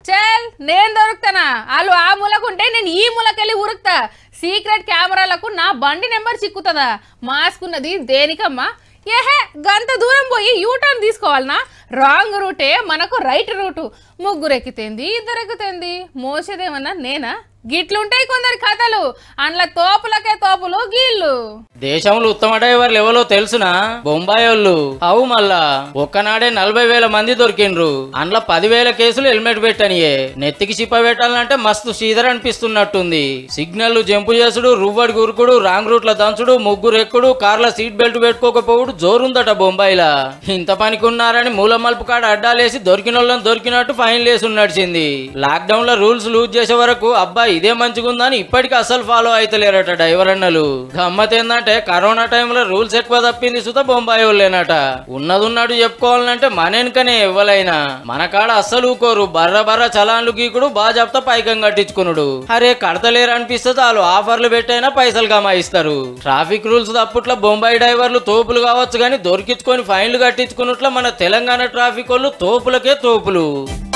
చల్ నేను దొరుకుతానా వాళ్ళు ఆ మూలకుంటే నేను ఈ మూలకెళ్ళి ఉరుకుతా సీక్రెట్ కెమెరాలకు నా బండి నెంబర్ చిక్కుతుందా మాస్కున్నది దేనికమ్మా ఏహే గంత దూరం పోయి యూటర్న్ తీసుకోవాలనా రాంగ్ రూటే మనకు రైట్ రూటు ముగ్గురు ఎక్కితేంది ఇద్దరు ఎక్కితేంది మోసేదేమన్నా నేనా గిట్లుంటాయి కొందరి కథలు అండ్ల తోపులకే తోపులు గీళ్ళు దేశంలో ఉత్తమ డ్రైవర్లు ఎవరో తెలుసునా బొంబాయి వాళ్ళు అవు మళ్ళా ఒక్కనాడే నలభై వేల మంది దొరికిండ్రు అందులో పదివేల కేసులు హెల్మెట్ పెట్టనియే నెత్తికి చిప్ప పెట్టాలంటే మస్తు సీదర్ అనిపిస్తున్నట్టుంది సిగ్నల్ జంపు చేసుడు రువ్వడి గురుకుడు రాంగ్ రూట్ల దంచుడు ముగ్గురు ఎక్కుడు కార్ల సీట్ బెల్ట్ పెట్టుకోకపోవుడు జోరుందట బొంబాయిలా ఇంత పనికి ఉన్నారని మూల మలుపు కాడ అడ్డాలేసి దొరికిన వాళ్ళని దొరికినట్టు ఫైన్ లేసి నడిచింది లాక్డౌన్ లో రూల్స్ లూజ్ చేసే వరకు అబ్బాయి ఇదే మంచిగుందని ఇప్పటికీ అసలు ఫాలో అయితలేరట డ్రైవర్ అన్నలు గమ్మత్ ఏందంటే కరోనా టైంలో రూల్స్ ఎక్కువ తప్పింది సుత బొంబాయి వాళ్ళేనట ఉన్నది ఉన్నట్టు చెప్పుకోవాలంటే మన వెనుకనే ఇవ్వలైనా మన కాడ అస్సలు ఊకోరు బర్ర బర్ర చలాన్లు గీకుడు బాగా చెప్తా పైకం కట్టించుకునుడు అరే కడతలేరు అనిపిస్తుంది వాళ్ళు ఆఫర్లు పెట్టైనా పైసలు కమాయిస్తారు ట్రాఫిక్ రూల్స్ తప్పుట్ల బొంబాయి డ్రైవర్లు తోపులు కావచ్చు కానీ దొరికించుకొని ఫైన్లు కట్టించుకున్నట్ల మన తెలంగాణ ట్రాఫిక్ వాళ్ళు తోపులకే తోపులు